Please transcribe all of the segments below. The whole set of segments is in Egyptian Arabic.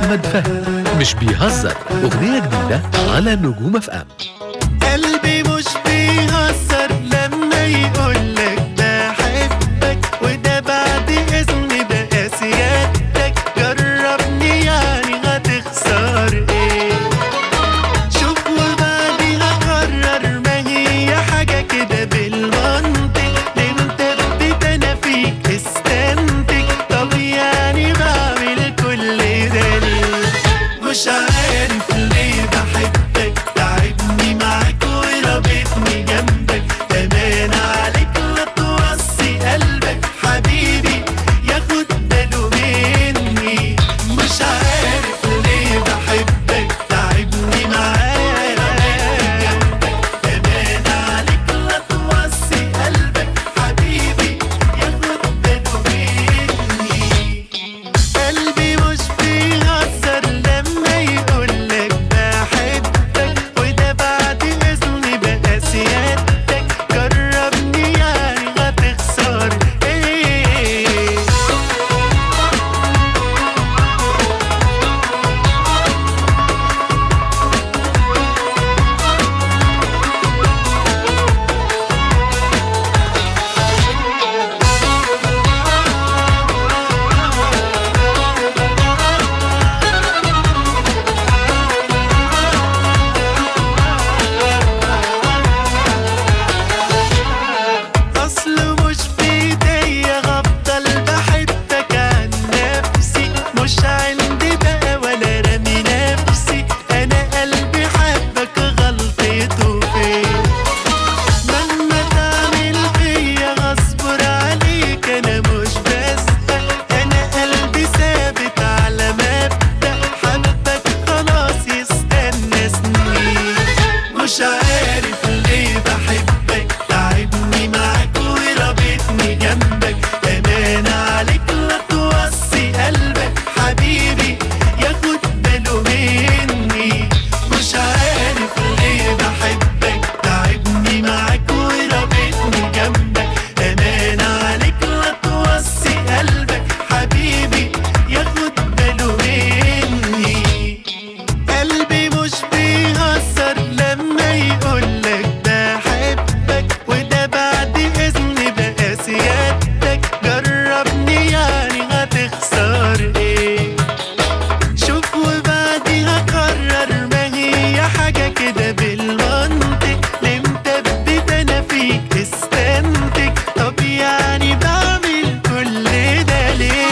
أحمد فهمي مش بيهزر أغنية جديدة على نجوم اف ام قلبي مش بيهزر لما يقولك بحبك وده بعد إذن بقى سيادتك جربني يعني هتخسر ايه شوف وبعديها قرر ما هي حاجة كده بالمنطق ليه مثبت أنا فيك استنتج طب يعني بعمل كل ده ليه مش عارف ليه بحبك تعبني معاك ورابطني جنبك امان عليك لا توصي قلبك حبيبي ياخد باله مني مش عارف ليه بحبك تعبني معاك جنبك امان عليك لا توصي قلبك حبيبي ياخد باله مني قلبي مش بيهزر لما يقولك بحبك وده بعد إذني بقى سيادتك جربني يعني هتخسر ايه اصل مش بايديا هفضل بحبك عن نفسي مش عندي بقى ولا رامي نفسي انا قلبي حبك غلطته فين مهما تعمل فيا غصبر عليك انا مش بسأل انا قلبي ثابت على مبدأ حبك خلاص يستنى سنين مش عارف ليه بحبك تعبني معاك ورابطني جنبك امان عليك لا توصي قلبك حبيبي ياخد باله مني مش عارف ليه بحبك تعبني معاك ورابطني جنبك امان عليك لا توصي قلبك حبيبي ياخد باله مني قلبي مش بيهزر لما يقولك بحبك وده بعد إذن بقى سيادتك جربني يعني هتخسر ايه شوف وبعديها قرر ما هي حاجة كده بالمنطق ليه مثبت أنا فيك استنتج طب يعني بعمل كل ده ليه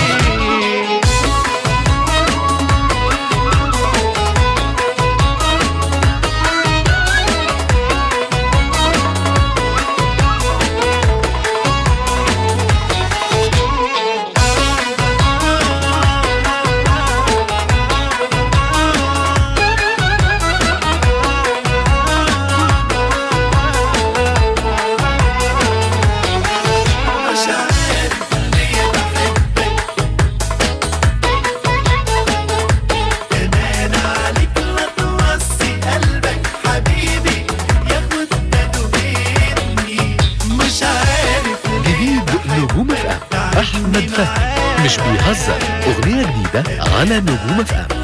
مش عارف ليه بحبك امان عليك لا توصي قلبك حبيبي ياخد باله مني مش عارف ليه جديد نجوم اف ام أحمد فهمي مش بيهزر أغنية جديدة على نجوم اف ام